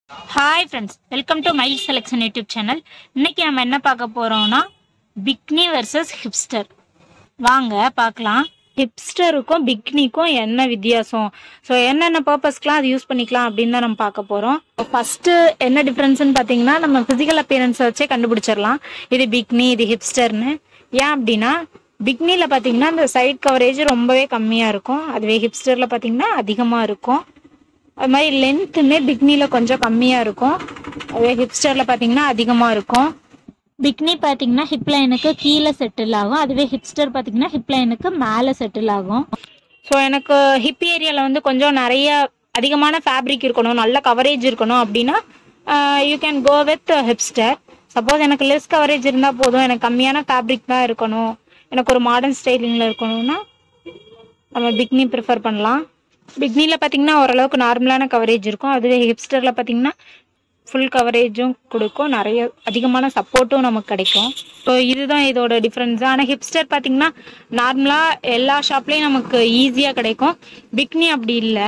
hi friends welcome to mile selection YouTube channel இன்னைக்கு நம்ம என்ன பார்க்க போறோம்னா பிக்னி வர்சஸ் ஹிப்ஸ்டர் வாங்க பார்க்கலாம் ஹிப்ஸ்டருக்கும் பிக்னிக்கும் என்ன வித்தியாசம் ஸோ என்னென்ன பர்பஸ்க்குலாம் அது யூஸ் பண்ணிக்கலாம் அப்படின்னு தான் நம்ம பார்க்க போகிறோம் ஃபஸ்ட்டு என்ன டிஃப்ரென்ஸ்னு பார்த்தீங்கன்னா நம்ம ஃபிசிக்கல் அப்பியரன்ஸை வச்சே கண்டுபிடிச்சிடலாம் இது பிக்னி இது ஹிப்ஸ்டர்னு ஏன் அப்படின்னா பிக்னியில் பார்த்தீங்கன்னா இந்த சைட் கவரேஜ் ரொம்பவே கம்மியாக இருக்கும் அதுவே ஹிப்ஸ்டரில் பார்த்தீங்கன்னா அதிகமாக இருக்கும் அது மாதிரி லென்த்துமே பிக்னியில் கொஞ்சம் கம்மியாக இருக்கும் அதே ஹிப்ஸ்டரில் பார்த்தீங்கன்னா அதிகமாக இருக்கும் பிக்னி பார்த்தீங்கன்னா ஹிப் லைனுக்கு கீழே செட்டில் ஆகும் அதுவே ஹிப்ஸ்டர் பார்த்தீங்கன்னா ஹிப் லைனுக்கு மேலே செட்டில் ஆகும் ஸோ எனக்கு ஹிப் ஏரியாவில் வந்து கொஞ்சம் நிறைய அதிகமான ஃபேப்ரிக் இருக்கணும் நல்ல கவரேஜ் இருக்கணும் அப்படின்னா you can go with hipster suppose எனக்கு லெஸ் கவரேஜ் இருந்தால் போதும் எனக்கு கம்மியான ஃபேப்ரிக் தான் இருக்கணும் எனக்கு ஒரு மாடர்ன் ஸ்டைலிங்கில் இருக்கணும்னா நம்ம பிக்னி ப்ரிஃபர் பண்ணலாம் பிக்னியில் பார்த்தீங்கன்னா ஓரளவுக்கு நார்மலான கவரேஜ் இருக்கும் அதுவே ஹிப்ஸ்டரில் பார்த்தீங்கன்னா ஃபுல் கவரேஜும் கொடுக்கும் நிறைய அதிகமான சப்போர்ட்டும் நமக்கு கிடைக்கும் ஸோ இதுதான் இதோட டிஃப்ரென்ஸ் ஆனால் ஹிப்ஸ்டர் பார்த்தீங்கன்னா நார்மலாக எல்லா ஷாப்லேயும் நமக்கு ஈஸியாக கிடைக்கும் பிக்னி அப்படி இல்லை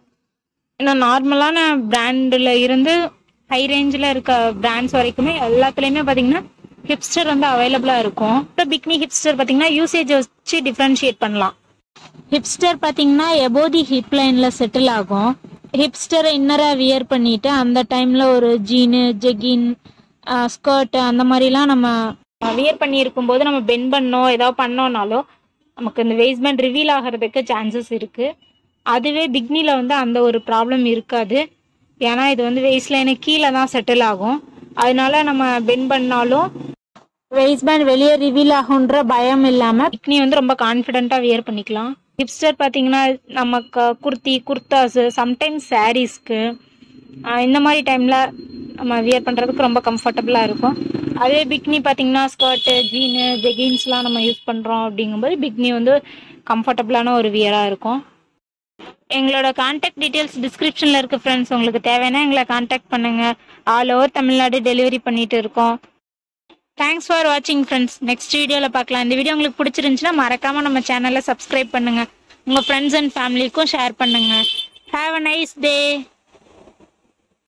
ஏன்னா நார்மலான பிராண்டில் இருந்து ஹை ரேஞ்சில் இருக்க பிராண்ட்ஸ் வரைக்குமே எல்லாத்துலேயுமே பார்த்தீங்கன்னா ஹிப்ஸ்டர் வந்து அவைலபிளாக இருக்கும் இப்போ பிக்னி ஹிப்ஸ்டர் பார்த்தீங்கன்னா யூசேஜ் வச்சு டிஃப்ரென்ஷியேட் பண்ணலாம் ஹிப்ஸ்டர் பார்த்தீங்கன்னா எபோதி ஹிப் லைனில் செட்டில் ஆகும் ஹிப்ஸ்டரை இன்னராக வியர் பண்ணிட்டு அந்த டைமில் ஒரு ஜீனு ஜெகின் ஸ்கர்ட் அந்த மாதிரிலாம் நம்ம வியர் பண்ணி இருக்கும்போது நம்ம பெண்ட் பண்ணோம் ஏதாவது பண்ணோம்னாலோ நமக்கு இந்த வேஸ்ட்மெண்ட் ரிவீல் ஆகிறதுக்கு சான்சஸ் இருக்குது அதுவே பிக்னியில் வந்து அந்த ஒரு ப்ராப்ளம் இருக்காது ஏன்னா இது வந்து வேஸ்ட் லைனு கீழே தான் செட்டில் ஆகும் அதனால நம்ம பெண்ட் பண்ணாலும் வெயிஸ்ட் பேண்ட் வெளியே ரிவீல் ஆகுன்ற பயம் இல்லாமல் பிக்னி வந்து ரொம்ப கான்ஃபிடென்ட்டாக வியர் பண்ணிக்கலாம் ஹிப்ஸ்டர் பார்த்தீங்கன்னா நமக்கு குர்த்தி குர்தாஸு சம்டைம்ஸ் சாரீஸ்க்கு இந்த மாதிரி டைமில் நம்ம வியர் பண்ணுறதுக்கு ரொம்ப கம்ஃபர்டபுளாக இருக்கும் அதே பிக்னி பார்த்தீங்கன்னா ஸ்கர்ட்டு ஜீனு ஜெகின்ஸ்லாம் நம்ம யூஸ் பண்ணுறோம் அப்படிங்கும்போது பிக்னி வந்து கம்ஃபர்டபுளான ஒரு வியராக இருக்கும் எங்களோட காண்டாக்ட் டீட்டெயில்ஸ் டிஸ்கிரிப்ஷனில் இருக்குது ஃப்ரெண்ட்ஸ் உங்களுக்கு தேவைன்னா எங்களை காண்டாக்ட் பண்ணுங்கள் ஆல் ஓவர் தமிழ்நாடு டெலிவரி பண்ணிட்டு இருக்கோம் தேங்க்ஸ் ஃபார் வாட்சிங் ஃப்ரெண்ட்ஸ் நெக்ஸ்ட் வீடியோவில் பார்க்கலாம் இந்த வீடியோ உங்களுக்கு பிடிச்சிருந்துச்சுன்னா மறக்காமல் நம்ம சேனலை சப்ஸ்கிரைப் பண்ணுங்கள் உங்கள் ஃப்ரெண்ட்ஸ் அண்ட் ஃபேமிலிக்கும் ஷேர் பண்ணுங்கள் ஹாவ் அ நைஸ் டே